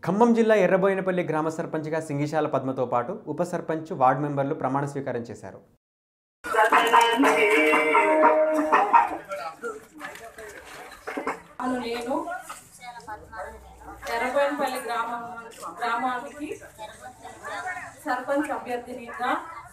ఖమ్మం జిల్లా ఎర్రబోయినపల్లి గ్రామ సర్పంచ్గా సింగిశాల పద్మతో పాటు ఉప సర్పంచ్ వార్డు మెంబర్లు ప్రమాణ స్వీకారం చేశారు అను నేను ఎర్రబోయినపల్లి గ్రామం గ్రామానికి సర్పంచ్ అభ్యర్థినిగా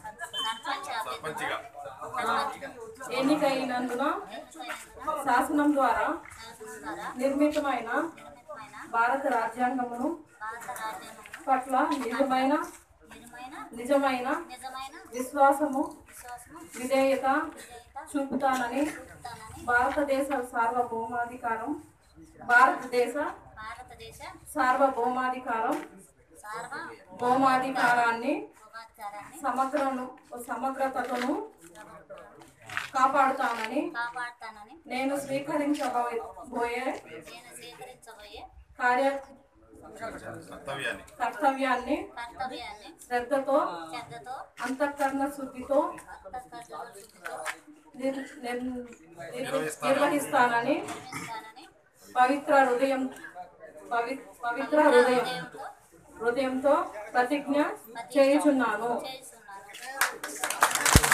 ఎన్నికైనందున శాసనం ద్వారా నిర్మితమైన భారత రాజ్యాంగమును పట్ల నిజమైన నిజమైన విశ్వాసము విధేయత చూపుతానని భారతదేశ సార్వభౌమాధికారం భారతదేశ భారతదేశ సార్వభౌమాధికారం భౌమాధికారాన్ని సమాచారాన్ని సమగ్రను సమగ్రతను కాపాడుతానని కాపాడుతానని నేను స్వీకరించబోయే నేను స్వీకరించబోయే కార్య కర్తవ్యాన్ని కర్తవ్యాన్ని కర్తవ్యాన్ని శ్రద్ధతో శ్రద్ధతో అంతఃకరణ శుద్ధితో అంతఃకరణతో నిర్- నిర్- నిర్- నిర్వహిస్తానని నిర్వహిస్తానని పవిత్ర హృదయం పవి పవిత్ర హృదయం హృదయంతో ప్రతిజ్ఞ చేయుచున్నాను చేస్తున్నాను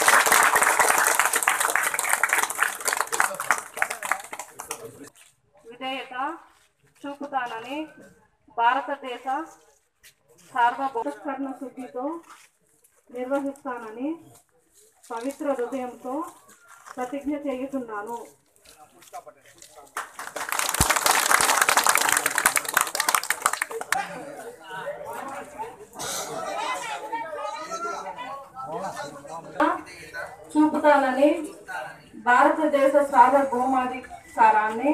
విధేయత చూపుతానని భారతదేశ సార్వభౌమకరణ శుద్ధితో నిర్వహిస్తానని పవిత్ర హృదయంతో ప్రతిజ్ఞ చేయుచున్నాను చూపుతానని భారతదేశ సార్వభౌమాధికారాన్ని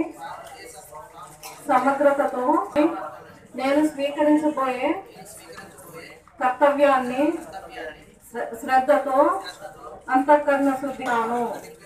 సమగ్రతతో నేను స్వీకరించబోయే కర్తవ్యాన్ని శ్ర- శ్రద్ధతో అంతఃకరణ శుద్ధిగాను